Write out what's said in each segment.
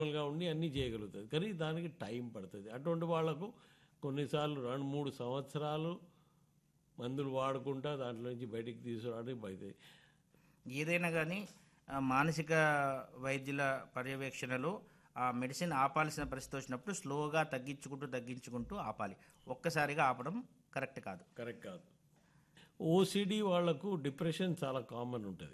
గా ఉండి అన్నీ చేయగలుగుతుంది కానీ దానికి టైం పడుతుంది అటువంటి వాళ్ళకు కొన్నిసార్లు రెండు మూడు సంవత్సరాలు మందులు వాడుకుంటా దాంట్లో నుంచి బయటికి తీసుకురావడానికి బయట ఏదైనా కానీ మానసిక వైద్యుల పర్యవేక్షణలో ఆ మెడిసిన్ ఆపాల్సిన పరిస్థితి వచ్చినప్పుడు స్లోగా తగ్గించుకుంటూ తగ్గించుకుంటూ ఆపాలి ఒక్కసారిగా ఆపడం కరెక్ట్ కాదు కరెక్ట్ కాదు ఓసిడి వాళ్ళకు డిప్రెషన్ చాలా కామన్ ఉంటుంది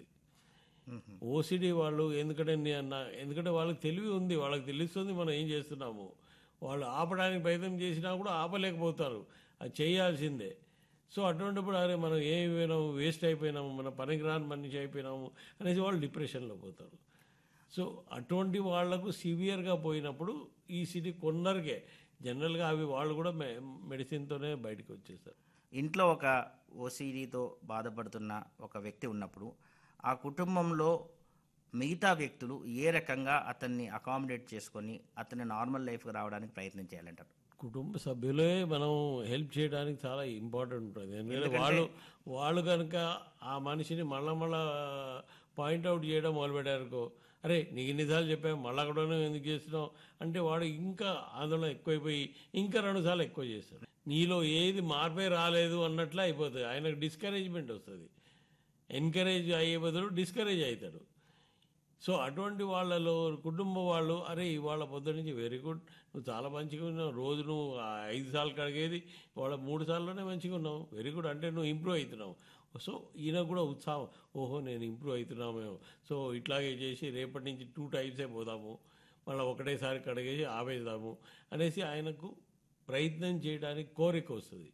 ఓసిడి వాళ్ళు ఎందుకంటే నే- నా- ఎందుకంటే వాళ్ళకి తెలివి ఉంది వాళ్ళకి తెలుస్తుంది మనం ఏం చేస్తున్నాము వాళ్ళు ఆపడానికి ప్రయత్నం చేసినా కూడా ఆపలేకపోతారు అది చేయాల్సిందే సో అటువంటిప్పుడు అరే మనం ఏమైనాము వేస్ట్ అయిపోయినాము మన పనికిరాని మనిషి అయిపోయినాము అనేసి వాళ్ళు డిప్రెషన్లో పోతారు సో అటువంటి వాళ్లకు సివియర్గా పోయినప్పుడు ఈ సిటీ కొందరికే జనరల్గా అవి వాళ్ళు కూడా మె మెడిసిన్తోనే బయటకు వచ్చేస్తారు ఇంట్లో ఒక ఓసిడితో బాధపడుతున్న ఒక వ్యక్తి ఉన్నప్పుడు ఆ కుటుంబంలో మిగతా వ్యక్తులు ఏ రకంగా అతన్ని అకామిడేట్ చేసుకొని అతన్ని నార్మల్ లైఫ్కి రావడానికి ప్రయత్నం చేయాలంటారు కుటుంబ సభ్యులే మనం హెల్ప్ చేయడానికి చాలా ఇంపార్టెంట్ ఉంటుంది ఎందుకంటే వాళ్ళు వాళ్ళు కనుక ఆ మనిషిని మళ్ళా మళ్ళా పాయింట్అవుట్ చేయడం మొదలుపెట్టారనుకో అరే నీకు ఎన్నిసార్లు చెప్పావు మళ్ళా కూడా నువ్వు ఎందుకు చేస్తున్నావు అంటే వాడు ఇంకా ఆందోళన ఎక్కువైపోయి ఇంకా రెండుసార్లు ఎక్కువ చేస్తాడు నీలో ఏది మార్పే రాలేదు అన్నట్లు అయిపోతుంది ఆయనకు డిస్కరేజ్మెంట్ వస్తుంది ఎంకరేజ్ అయ్యే బదులు డిస్కరేజ్ అవుతాడు సో అటువంటి వాళ్ళలో కుటుంబం వాళ్ళు అరే ఇవాళ పొద్దు నుంచి వెరీ గుడ్ నువ్వు చాలా మంచిగా ఉన్నావు రోజు నువ్వు ఆ ఐదు సార్లు కడిగేది ఇవాళ మూడు సార్లునే మంచిగా ఉన్నావు వెరీ గుడ్ అంటే నువ్వు ఇంప్రూవ్ అవుతున్నావు సో ఈయన కూడా ఉత్సాహం ఓహో నేను ఇంప్రూవ్ అవుతున్నామేమో సో ఇట్లాగే చేసి రేపటి నుంచి టూ టైమ్సే పోదాము మళ్ళీ ఒకటేసారి కడిగేసి ఆపేద్దాము అనేసి ఆయనకు ప్రయత్నం చేయడానికి కోరిక వస్తుంది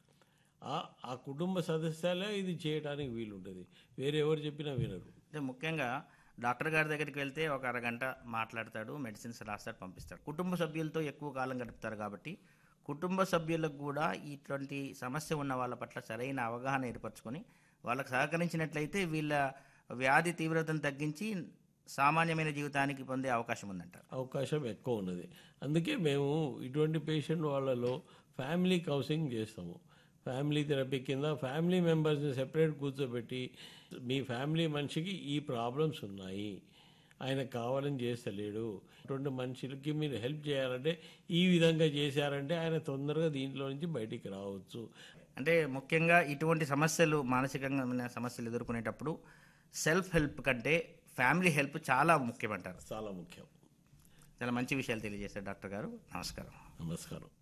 ఆ ఆ కుటుంబ సదస్యాలే ఇది చేయడానికి వీలుంటుంది వేరే ఎవరు చెప్పినా వినరు అంటే ముఖ్యంగా డాక్టర్ గారి దగ్గరికి వెళ్తే ఒక అరగంట మాట్లాడతాడు మెడిసిన్స్ రాస్తాడు పంపిస్తాడు కుటుంబ సభ్యులతో ఎక్కువ కాలం గడుపుతారు కాబట్టి కుటుంబ సభ్యులకు కూడా ఇటువంటి సమస్య ఉన్న వాళ్ళ పట్ల సరైన అవగాహన ఏర్పరచుకొని వాళ్ళకి సహకరించినట్లయితే వీళ్ళ వ్యాధి తీవ్రతను తగ్గించి సామాన్యమైన జీవితానికి పొందే అవకాశం ఉందంటారు అవకాశం ఎక్కువ ఉన్నది అందుకే మేము ఇటువంటి పేషెంట్ వాళ్ళలో ఫ్యామిలీ కౌన్సిలింగ్ చేస్తాము ఫ్యామిలీ థెరపీ కింద ఫ్యామిలీ మెంబర్స్ని సెపరేట్ కూర్చోబెట్టి మీ ఫ్యామిలీ మనిషికి ఈ ప్రాబ్లమ్స్ ఉన్నాయి ఆయన కావాలని చేస్తలేడు అటువంటి మనుషులకి మీరు హెల్ప్ చేయాలంటే ఈ విధంగా చేశారంటే ఆయన తొందరగా దీంట్లో నుంచి బయటికి రావచ్చు అంటే ముఖ్యంగా ఇటువంటి సమస్యలు మానసికంగా సమస్యలు ఎదుర్కొనేటప్పుడు సెల్ఫ్ హెల్ప్ కంటే ఫ్యామిలీ హెల్ప్ చాలా ముఖ్యమంటారు చాలా ముఖ్యం చాలా మంచి విషయాలు తెలియజేశారు డాక్టర్ గారు నమస్కారం నమస్కారం